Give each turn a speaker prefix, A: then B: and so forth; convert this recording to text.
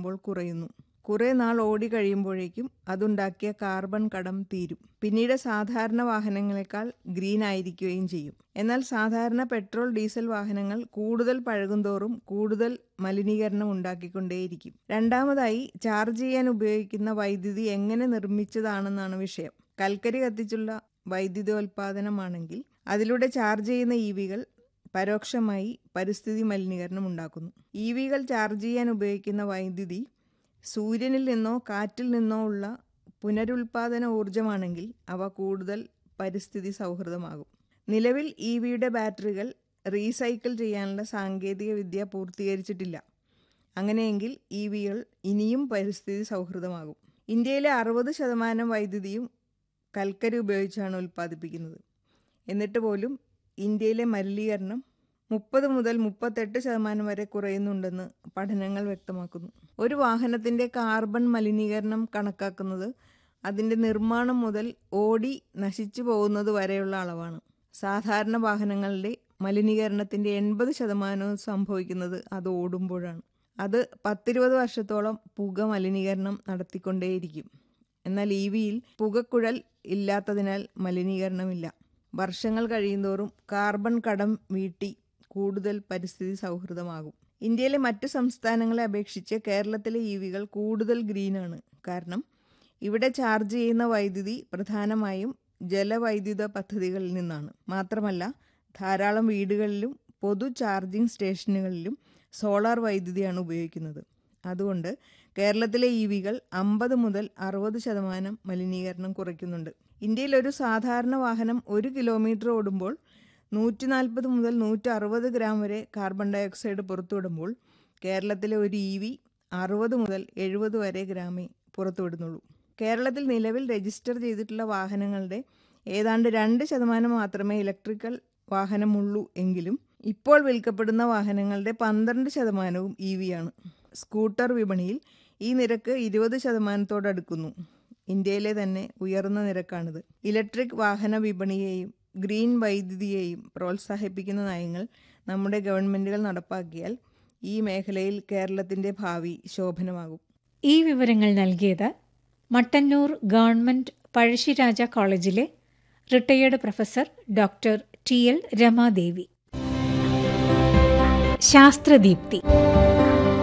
A: ഓടുമ്പോൾ കുറയുന്നു കുറേ നാൾ ഓടി കഴിയുമ്പോഴേക്കും അതുണ്ടാക്കിയ കാർബൺ കടം തീരും പിന്നീട് സാധാരണ വാഹനങ്ങളെക്കാൾ ഗ്രീൻ ആയിരിക്കുകയും ചെയ്യും എന്നാൽ സാധാരണ പെട്രോൾ ഡീസൽ വാഹനങ്ങൾ കൂടുതൽ പഴകുന്തോറും കൂടുതൽ മലിനീകരണം ഉണ്ടാക്കിക്കൊണ്ടേയിരിക്കും രണ്ടാമതായി ചാർജ് ചെയ്യാൻ ഉപയോഗിക്കുന്ന വൈദ്യുതി എങ്ങനെ നിർമ്മിച്ചതാണെന്നാണ് വിഷയം കൽക്കരി കത്തിച്ചുള്ള വൈദ്യുതോൽപാദനമാണെങ്കിൽ അതിലൂടെ ചാർജ് ചെയ്യുന്ന ഇ വികൾ പരോക്ഷമായി പരിസ്ഥിതി മലിനീകരണം ഉണ്ടാക്കുന്നു ഇ വികൾ ചാർജ് ചെയ്യാൻ ഉപയോഗിക്കുന്ന വൈദ്യുതി സൂര്യനിൽ നിന്നോ കാറ്റിൽ നിന്നോ ഉള്ള പുനരുൽപാദന ഊർജമാണെങ്കിൽ അവ കൂടുതൽ പരിസ്ഥിതി സൗഹൃദമാകും നിലവിൽ ഇ വിയുടെ ബാറ്ററികൾ റീസൈക്കിൾ ചെയ്യാനുള്ള സാങ്കേതിക വിദ്യ പൂർത്തീകരിച്ചിട്ടില്ല അങ്ങനെയെങ്കിൽ ഇ വികൾ ഇനിയും പരിസ്ഥിതി സൗഹൃദമാകും ഇന്ത്യയിലെ അറുപത് ശതമാനം വൈദ്യുതിയും കൽക്കരി ഉപയോഗിച്ചാണ് ഉൽപ്പാദിപ്പിക്കുന്നത് എന്നിട്ട് പോലും ഇന്ത്യയിലെ മലിനീകരണം മുപ്പത് മുതൽ മുപ്പത്തെട്ട് ശതമാനം വരെ കുറയുന്നുണ്ടെന്ന് പഠനങ്ങൾ വ്യക്തമാക്കുന്നു ഒരു വാഹനത്തിൻ്റെ കാർബൺ മലിനീകരണം കണക്കാക്കുന്നത് അതിൻ്റെ നിർമ്മാണം മുതൽ ഓടി നശിച്ചു പോകുന്നത് വരെയുള്ള അളവാണ് സാധാരണ വാഹനങ്ങളുടെ മലിനീകരണത്തിൻ്റെ എൺപത് ശതമാനവും സംഭവിക്കുന്നത് അത് ഓടുമ്പോഴാണ് അത് പത്തിരുപത് വർഷത്തോളം പുക മലിനീകരണം നടത്തിക്കൊണ്ടേയിരിക്കും എന്നാൽ ഇ വിയിൽ പുകക്കുഴൽ ഇല്ലാത്തതിനാൽ മലിനീകരണമില്ല വർഷങ്ങൾ കഴിയുന്തോറും കാർബൺ കടം വീട്ടി കൂടുതൽ പരിസ്ഥിതി സൗഹൃദമാകും ഇന്ത്യയിലെ മറ്റു സംസ്ഥാനങ്ങളെ അപേക്ഷിച്ച് കേരളത്തിലെ ഇ വികൾ കൂടുതൽ ഗ്രീനാണ് കാരണം ഇവിടെ ചാർജ് ചെയ്യുന്ന വൈദ്യുതി പ്രധാനമായും ജലവൈദ്യുത പദ്ധതികളിൽ നിന്നാണ് മാത്രമല്ല ധാരാളം വീടുകളിലും പൊതു ചാർജിംഗ് സ്റ്റേഷനുകളിലും സോളാർ വൈദ്യുതിയാണ് ഉപയോഗിക്കുന്നത് അതുകൊണ്ട് കേരളത്തിലെ ഇ വികൾ അമ്പത് മുതൽ അറുപത് ശതമാനം മലിനീകരണം കുറയ്ക്കുന്നുണ്ട് ഇന്ത്യയിൽ ഒരു സാധാരണ വാഹനം ഒരു കിലോമീറ്റർ ഓടുമ്പോൾ നൂറ്റി നാൽപ്പത് മുതൽ നൂറ്റി അറുപത് ഗ്രാം വരെ കാർബൺ ഡയോക്സൈഡ് പുറത്തുവിടുമ്പോൾ കേരളത്തിലെ ഒരു ഇ വി അറുപത് മുതൽ എഴുപത് വരെ ഗ്രാമേ പുറത്തുവിടുന്നുള്ളൂ കേരളത്തിൽ നിലവിൽ രജിസ്റ്റർ ചെയ്തിട്ടുള്ള വാഹനങ്ങളുടെ ഏതാണ്ട് രണ്ട് ശതമാനം മാത്രമേ ഇലക്ട്രിക്കൽ വാഹനമുള്ളൂ എങ്കിലും ഇപ്പോൾ വിൽക്കപ്പെടുന്ന വാഹനങ്ങളുടെ പന്ത്രണ്ട് ശതമാനവും ഇ വി ആണ് സ്കൂട്ടർ വിപണിയിൽ ഈ നിരക്ക് ഇരുപത് ശതമാനത്തോടടുക്കുന്നു ഇന്ത്യയിലെ തന്നെ ഉയർന്ന നിരക്കാണിത് ഇലക്ട്രിക് വാഹന വിപണിയെയും ഗ്രീൻ വൈദ്യുതിയെയും പ്രോത്സാഹിപ്പിക്കുന്ന നയങ്ങൾ നമ്മുടെ ഗവൺമെൻറ്റുകൾ നടപ്പാക്കിയാൽ ഈ മേഖലയിൽ കേരളത്തിൻ്റെ ഭാവി ശോഭനമാകും
B: ഈ വിവരങ്ങൾ നൽകിയത് മട്ടന്നൂർ ഗവൺമെന്റ് പഴശ്ശിരാജ കോളേജിലെ retired professor doctor T L Ramadevi ശാസ്ത്രദീപ്തി